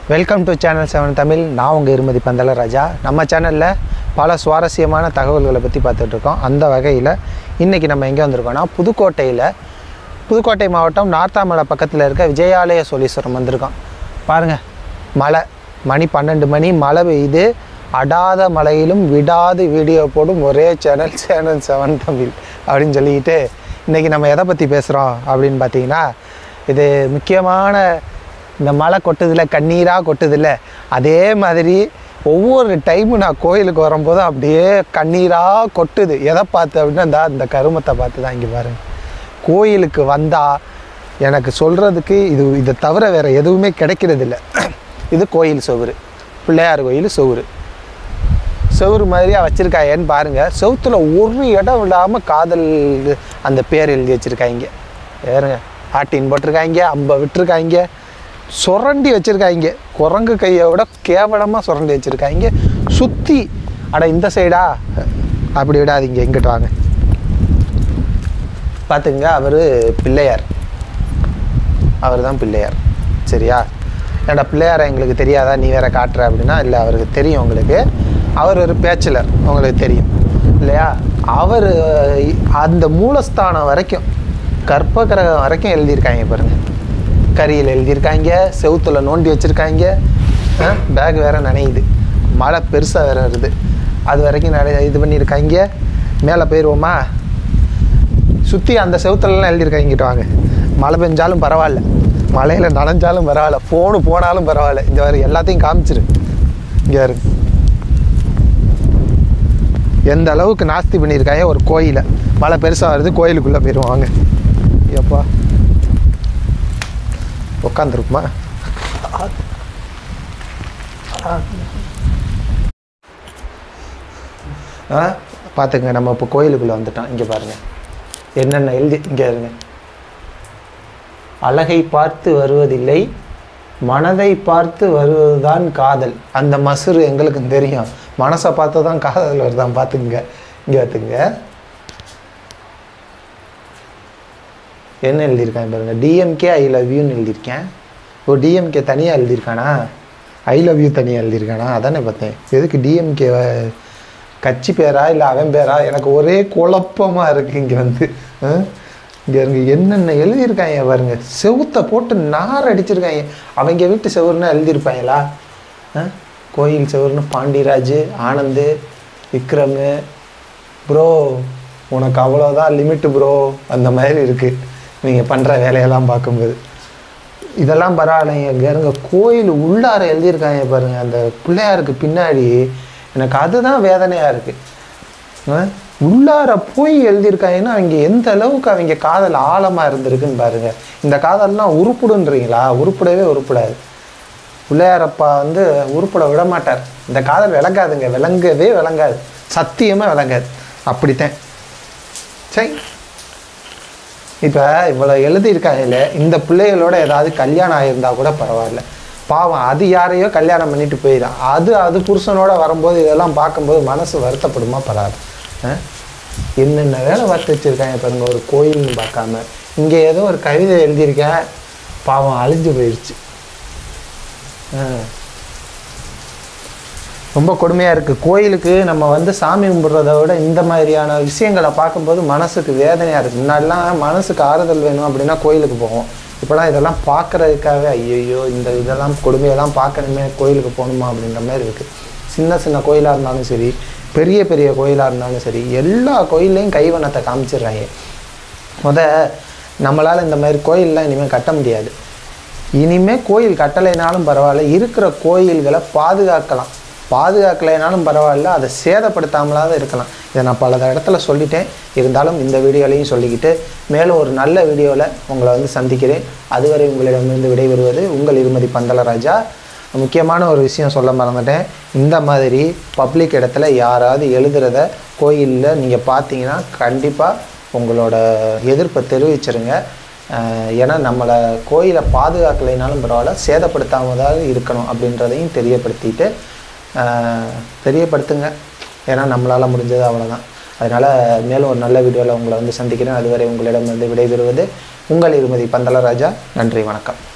Welcome to channel seven Tamil நான் உங்கள் இருமதி பந்தல ராஜா நம்ம சேனலில் பல சுவாரஸ்யமான தகவல்களை பற்றி பார்த்துட்டு இருக்கோம் அந்த வகையில் இன்றைக்கி நம்ம எங்கே வந்திருக்கோம்னா புதுக்கோட்டையில் புதுக்கோட்டை மாவட்டம் நார்த்தாமலை பக்கத்தில் இருக்க விஜயாலய சோழீஸ்வரம் வந்திருக்கோம் பாருங்கள் மழை மணி பன்னெண்டு மணி மழை பெய்யுது அடாத மழையிலும் விடாது வீடியோ போடும் ஒரே சேனல் சேனல் செவன் தமிழ் அப்படின்னு சொல்லிக்கிட்டு இன்றைக்கி நம்ம எதை பற்றி பேசுகிறோம் அப்படின்னு பார்த்தீங்கன்னா இது முக்கியமான இந்த மழை கொட்டுதில்ல கண்ணீராக கொட்டுதில்ல அதே மாதிரி ஒவ்வொரு டைமும் நான் கோயிலுக்கு வரும்போது அப்படியே கண்ணீராக கொட்டுது எதை பார்த்து அப்படின்னா இந்த இந்த கருமத்தை பார்த்து தான் இங்கே பாருங்க கோயிலுக்கு வந்தால் எனக்கு சொல்கிறதுக்கு இது இதை தவிர வேறு எதுவுமே கிடைக்கிறதில்ல இது கோயில் சுவரு பிள்ளையார் கோயில் சுவரு செவுரு மாதிரியா வச்சுருக்காயேன்னு பாருங்கள் செவுத்துல ஒரு இடம் விடாமல் காதல் அந்த பேர் எழுதி வச்சுருக்காங்க வேறுங்க ஆட்டின் போட்டிருக்காங்க அம்பை விட்டுருக்காங்க சுரண்டி வச்சுருக்காங்க குரங்கு கையை விட கேவலமாக சுரண்டி வச்சுருக்காங்க சுற்றி அட இந்த சைடா அப்படி விடாதீங்க இங்கிட்டு வாங்க பார்த்துங்க அவர் பிள்ளையார் அவர் தான் பிள்ளையார் சரியா ஏன்டா பிள்ளையாரை எங்களுக்கு தெரியாதா நீ வேற காட்டுற அப்படின்னா இல்லை அவருக்கு தெரியும் உங்களுக்கு அவர் ஒரு பேச்சுலர் உங்களுக்கு தெரியும் இல்லையா அவர் அந்த மூலஸ்தானம் வரைக்கும் கற்ப கிரகம் வரைக்கும் எழுதியிருக்காங்க பாருங்க கரியில் எழுதியிருக்காங்க செவுத்துல நோண்டி வச்சுருக்காங்க பேக் வேற நனையுது மழை பெருசாக வேற வருது அது வரைக்கும் நிறைய இது பண்ணியிருக்காங்க மேலே போயிடுவோமா சுற்றி அந்த செவுத்துலலாம் எழுதியிருக்காங்க இங்கிட்டு வாங்க மழை பெஞ்சாலும் பரவாயில்ல மழையில் நனைஞ்சாலும் பரவாயில்ல ஃபோனு போனாலும் பரவாயில்ல இந்த மாதிரி எல்லாத்தையும் காமிச்சிரு இங்கே இருக்கு எந்த அளவுக்கு நாஸ்தி பண்ணியிருக்காங்க ஒரு கோயிலை மழை பெருசாக வருது கோயிலுக்குள்ளே போயிடுவாங்க எப்பா உட்காந்துருக்குமா ஆ பார்த்துங்க நம்ம இப்போ கோயிலுக்குள்ளே வந்துட்டோம் இங்கே பாருங்கள் என்னென்ன எழுதி இங்கே இருங்க அழகை பார்த்து வருவதில்லை மனதை பார்த்து வருவதுதான் காதல் அந்த மசுறு எங்களுக்கு தெரியும் மனசை பார்த்து தான் காதல் வருதான் பார்த்துங்க இங்கே பார்த்துங்க என்ன எழுதியிருக்காங்க பாருங்க டிஎம்கே ஐ லவ் யூன்னு எழுதியிருக்கேன் ஓ டிஎம்கே தனியாக எழுதியிருக்கானா ஐ லவ் யூ தனியாக எழுதியிருக்கானா அதானே பார்த்தேன் எதுக்கு டிஎம்கே கட்சி பேரா இல்லை அவன் பேரா எனக்கு ஒரே குழப்பமாக இருக்குது இங்கே வந்து இங்கே இருங்க என்னென்ன எழுதியிருக்காங்க பாருங்க செவுத்தை போட்டு நார் அடிச்சிருக்காங்க அவங்க வீட்டு செவுருன்னா எழுதியிருப்பாங்களா ஆ? கோயில் செவுருன்னு பாண்டிராஜ் ஆனந்து விக்ரமு ப்ரோ உனக்கு அவ்வளோதான் லிமிட்டு ப்ரோ அந்த மாதிரி இருக்குது நீங்கள் பண்ணுற வேலையெல்லாம் பார்க்கும்போது இதெல்லாம் பரவாயில்லைங்க இங்கே இருங்க கோயில் உள்ளார எழுதியிருக்காங்க பாருங்க அந்த பிள்ளையாருக்கு பின்னாடி எனக்கு அதுதான் வேதனையாக இருக்குது உள்ளார போய் எழுதியிருக்காங்கன்னா அவங்க எந்த அளவுக்கு அவங்க காதல் ஆழமாக இருந்திருக்குன்னு பாருங்க இந்த காதல்லாம் உருப்புடுன்றீங்களா உருப்படவே உருப்படாது பிள்ளையாரப்பா வந்து உருப்பட விட மாட்டார் இந்த காதல் விளங்காதுங்க விளங்கவே விளங்காது சத்தியமாக விளங்காது அப்படித்தான் சரி இப்போ இவ்வளோ எழுதியிருக்காங்கல்ல இந்த பிள்ளைகளோட ஏதாவது கல்யாணம் ஆகியிருந்தா கூட பரவாயில்ல பாவம் அது யாரையோ கல்யாணம் பண்ணிட்டு போயிடும் அது அது புருஷனோட வரும்போது இதெல்லாம் பார்க்கும்போது மனசு வருத்தப்படுமா படாது ஆ? என்னென்ன வேலை பார்த்து வச்சுருக்காங்க பாருங்க ஒரு கோயில்னு பார்க்காம இங்கே ஏதோ ஒரு கவிதை எழுதியிருக்கேன் பாவம் அழிஞ்சு போயிடுச்சு ஆ. ரொம்ப கொடுமையாக இருக்குது கோயிலுக்கு நம்ம வந்து சாமி கும்பிட்றத விட இந்த மாதிரியான விஷயங்களை பார்க்கும்போது மனசுக்கு வேதனையாக இருக்குது முன்னாடிலாம் மனசுக்கு ஆறுதல் வேணும் அப்படின்னா கோயிலுக்கு போவோம் இப்போலாம் இதெல்லாம் பார்க்குறதுக்காகவே ஐயோ இந்த இதெல்லாம் கொடுமையெல்லாம் பார்க்கணுமே கோயிலுக்கு போகணுமா அப்படின்ற மாதிரி இருக்குது சின்ன சின்ன கோயிலாக இருந்தாலும் சரி பெரிய பெரிய கோயிலாக இருந்தாலும் சரி எல்லா கோயில்லையும் கைவண்ணத்தை காமிச்சிடுறாங்க முத நம்மளால் இந்த மாதிரி கோயிலெலாம் இனிமேல் கட்ட முடியாது இனிமேல் கோயில் கட்டலைனாலும் பரவாயில்ல இருக்கிற கோயில்களை பாதுகாக்கலாம் பாதுகாக்கலைனாலும் பரவாயில்ல அதை சேதப்படுத்தாமலாவது இருக்கலாம் இதை நான் பல இடத்துல சொல்லிட்டேன் இருந்தாலும் இந்த வீடியோலையும் சொல்லிக்கிட்டு மேலும் ஒரு நல்ல வீடியோவில் உங்களை வந்து சந்திக்கிறேன் அதுவரை உங்களிடமிருந்து விடைபெறுவது உங்கள் இருமதி பந்தலராஜா முக்கியமான ஒரு விஷயம் சொல்ல மறந்துட்டேன் இந்த மாதிரி பப்ளிக் இடத்துல யாராவது எழுதுறத கோயிலில் நீங்கள் பார்த்தீங்கன்னா கண்டிப்பாக உங்களோட எதிர்ப்பை தெரிவிச்சிருங்க அஹ் ஏன்னா நம்மளை கோயிலை பாதுகாக்கலைனாலும் பரவாயில்ல சேதப்படுத்தாமதாவது இருக்கணும் அப்படின்றதையும் தெரியப்படுத்திட்டு அஹ் தெரியப்படுத்துங்க ஏன்னா நம்மளால் முடிஞ்சது அவ்வளோதான் அதனால் மேலும் ஒரு நல்ல வீடியோவில் உங்களை வந்து சந்திக்கிறேன் அதுவரை உங்களிடமிருந்து விடைபெறுவது உங்கள் இருமதி பந்தலராஜா நன்றி வணக்கம்